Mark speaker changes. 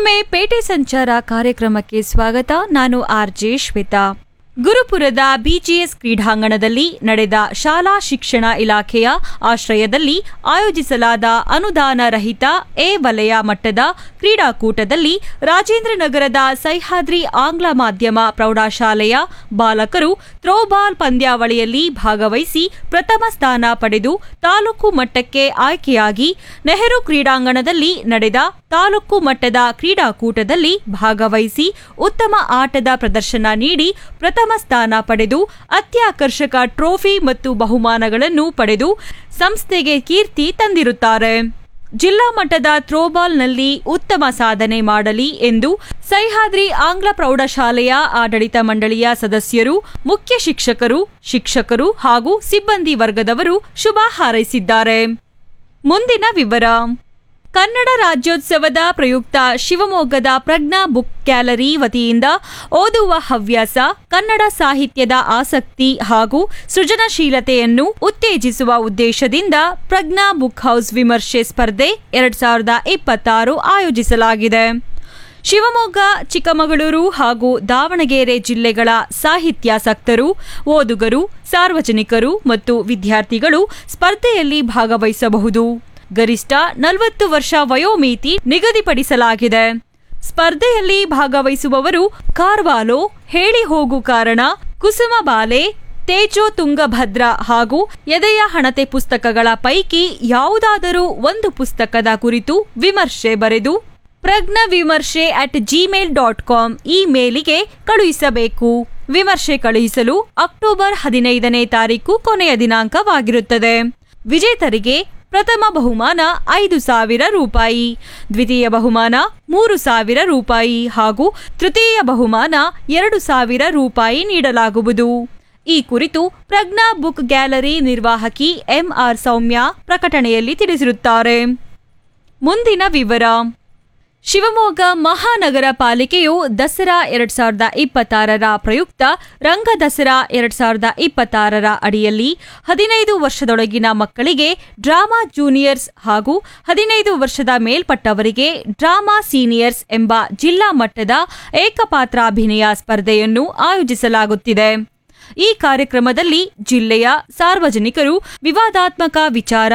Speaker 1: ಮತ್ತೊಮ್ಮೆ ಪೇಟೆ ಸಂಚಾರ ಕಾರ್ಯಕ್ರಮಕ್ಕೆ ಸ್ವಾಗತ ನಾನು ಆರ್ ಜೆ ಶ್ವೇತಾ ಗುರುಪುರದ ಬಿಜಿಎಸ್ ಕ್ರೀಡಾಂಗಣದಲ್ಲಿ ನಡೆದ ಶಾಲಾ ಶಿಕ್ಷಣ ಇಲಾಖೆಯ ಆಶ್ರಯದಲ್ಲಿ ಆಯೋಜಿಸಲಾದ ಅನುದಾನ ರಹಿತ ಎ ವಲಯ ಮಟ್ಟದ ಕ್ರೀಡಾಕೂಟದಲ್ಲಿ ರಾಜೇಂದ್ರನಗರದ ಸಹ್ಯಾದ್ರಿ ಆಂಗ್ಲ ಮಾಧ್ಯಮ ಪ್ರೌಢಶಾಲೆಯ ಬಾಲಕರು ಥ್ರೋಬಾಲ್ ಪಂದ್ಯಾವಳಿಯಲ್ಲಿ ಭಾಗವಹಿಸಿ ಪ್ರಥಮ ಸ್ಥಾನ ಪಡೆದು ತಾಲೂಕು ಮಟ್ಟಕ್ಕೆ ಆಯ್ಕೆಯಾಗಿ ನೆಹರು ಕ್ರೀಡಾಂಗಣದಲ್ಲಿ ನಡೆದ ತಾಲೂಕು ಮಟ್ಟದ ಕ್ರೀಡಾಕೂಟದಲ್ಲಿ ಭಾಗವಹಿಸಿ ಉತ್ತಮ ಆಟದ ಪ್ರದರ್ಶನ ನೀಡಿ ಪ್ರಥಮ ಸ್ಥಾನ ಪಡೆದು ಅತ್ಯಾಕರ್ಷಕ ಟ್ರೋಫಿ ಮತ್ತು ಬಹುಮಾನಗಳನ್ನು ಪಡೆದು ಸಂಸ್ಥೆಗೆ ಕೀರ್ತಿ ತಂದಿರುತ್ತಾರೆ ಜಿಲ್ಲಾ ಮಟ್ಟದ ಥ್ರೋಬಾಲ್ನಲ್ಲಿ ಉತ್ತಮ ಸಾಧನೆ ಮಾಡಲಿ ಎಂದು ಸಹ್ಯಾದ್ರಿ ಆಂಗ್ಲ ಪ್ರೌಢಶಾಲೆಯ ಆಡಳಿತ ಮಂಡಳಿಯ ಸದಸ್ಯರು ಮುಖ್ಯ ಶಿಕ್ಷಕರು ಶಿಕ್ಷಕರು ಹಾಗೂ ಸಿಬ್ಬಂದಿ ವರ್ಗದವರು ಶುಭ ಹಾರೈಸಿದ್ದಾರೆ ಮುಂದಿನ ವಿವರ ಕನ್ನಡ ರಾಜ್ಯೋತ್ಸವದ ಪ್ರಯುಕ್ತ ಶಿವಮೊಗ್ಗದ ಪ್ರಜ್ಞಾ ಬುಕ್ ಗ್ಯಾಲರಿ ವತಿಯಿಂದ ಓದುವ ಹವ್ಯಾಸ ಕನ್ನಡ ಸಾಹಿತ್ಯದ ಆಸಕ್ತಿ ಹಾಗೂ ಸೃಜನಶೀಲತೆಯನ್ನು ಉತ್ತೇಜಿಸುವ ಉದ್ದೇಶದಿಂದ ಪ್ರಜ್ಞಾ ಬುಕ್ ಹೌಸ್ ವಿಮರ್ಶೆ ಸ್ಪರ್ಧೆ ಎರಡ್ ಸಾವಿರದ ಇಪ್ಪತ್ತಾರು ಆಯೋಜಿಸಲಾಗಿದೆ ಶಿವಮೊಗ್ಗ ಚಿಕ್ಕಮಗಳೂರು ಹಾಗೂ ದಾವಣಗೆರೆ ಜಿಲ್ಲೆಗಳ ಸಾಹಿತ್ಯಾಸಕ್ತರು ಓದುಗರು ಸಾರ್ವಜನಿಕರು ಮತ್ತು ವಿದ್ಯಾರ್ಥಿಗಳು ಸ್ಪರ್ಧೆಯಲ್ಲಿ ಭಾಗವಹಿಸಬಹುದು ಗರಿಷ್ಠ ನಲವತ್ತು ವರ್ಷ ವಯೋಮಿತಿ ನಿಗದಿಪಡಿಸಲಾಗಿದೆ ಸ್ಪರ್ಧೆಯಲ್ಲಿ ಭಾಗವಹಿಸುವವರು ಕಾರ್ವಾಲೋ ಹೇಳಿ ಹೋಗು ಕಾರಣ ಕುಸುಮಬಾಲೆ ತೇಜೋ ತುಂಗಭದ್ರ ಹಾಗೂ ಎದೆಯ ಹಣತೆ ಪುಸ್ತಕಗಳ ಪೈಕಿ ಯಾವುದಾದರೂ ಒಂದು ಪುಸ್ತಕದ ಕುರಿತು ವಿಮರ್ಶೆ ಬರೆದು ಪ್ರಜ್ಞ ವಿಮರ್ಶೆ ಅಟ್ ಜಿಮೇಲ್ ಡಾಟ್ ಕಾಮ್ ಈ ಮೇಲಿಗೆ ಕಳುಹಿಸಬೇಕು ವಿಮರ್ಶೆ ಕಳುಹಿಸಲು ಅಕ್ಟೋಬರ್ ಹದಿನೈದನೇ ತಾರೀಕು ಕೊನೆಯ ದಿನಾಂಕವಾಗಿರುತ್ತದೆ ವಿಜೇತರಿಗೆ ಪ್ರಥಮ ಬಹುಮಾನ ಐದು ಸಾವಿರ ರೂಪಾಯಿ ದ್ವಿತೀಯ ಬಹುಮಾನ ಮೂರು ಸಾವಿರ ರೂಪಾಯಿ ಹಾಗೂ ತೃತೀಯ ಬಹುಮಾನ ಎರಡು ಸಾವಿರ ರೂಪಾಯಿ ನೀಡಲಾಗುವುದು ಈ ಕುರಿತು ಪ್ರಜ್ಞಾ ಬುಕ್ ಗ್ಯಾಲರಿ ನಿರ್ವಾಹಕಿ ಎಂಆರ್ ಸೌಮ್ಯ ಪ್ರಕಟಣೆಯಲ್ಲಿ ತಿಳಿಸಿರುತ್ತಾರೆ ಮುಂದಿನ ವಿವರ ಶಿವಮೊಗ್ಗ ಮಹಾನಗರ ಪಾಲಿಕೆಯು ದಸರಾ ಎರಡ್ ಸಾವಿರದ ಇಪ್ಪತ್ತಾರರ ಪ್ರಯುಕ್ತ ರಂಗ ದಸರಾ ಎರಡ್ ಸಾವಿರದ ಇಪ್ಪತ್ತಾರರ ಅಡಿಯಲ್ಲಿ ಹದಿನೈದು ವರ್ಷದೊಳಗಿನ ಮಕ್ಕಳಿಗೆ ಡ್ರಾಮಾ ಜೂನಿಯರ್ಸ್ ಹಾಗೂ ಹದಿನೈದು ವರ್ಷದ ಮೇಲ್ಪಟ್ಟವರಿಗೆ ಡ್ರಾಮಾ ಸೀನಿಯರ್ಸ್ ಎಂಬ ಜಿಲ್ಲಾ ಮಟ್ಟದ ಏಕಪಾತ್ರಾಭಿನಯ ಸ್ಪರ್ಧೆಯನ್ನು ಆಯೋಜಿಸಲಾಗುತ್ತಿದೆ ಈ ಕಾರ್ಯಕ್ರಮದಲ್ಲಿ ಜಿಲ್ಲೆಯ ಸಾರ್ವಜನಿಕರು ವಿವಾದಾತ್ಮಕ ವಿಚಾರ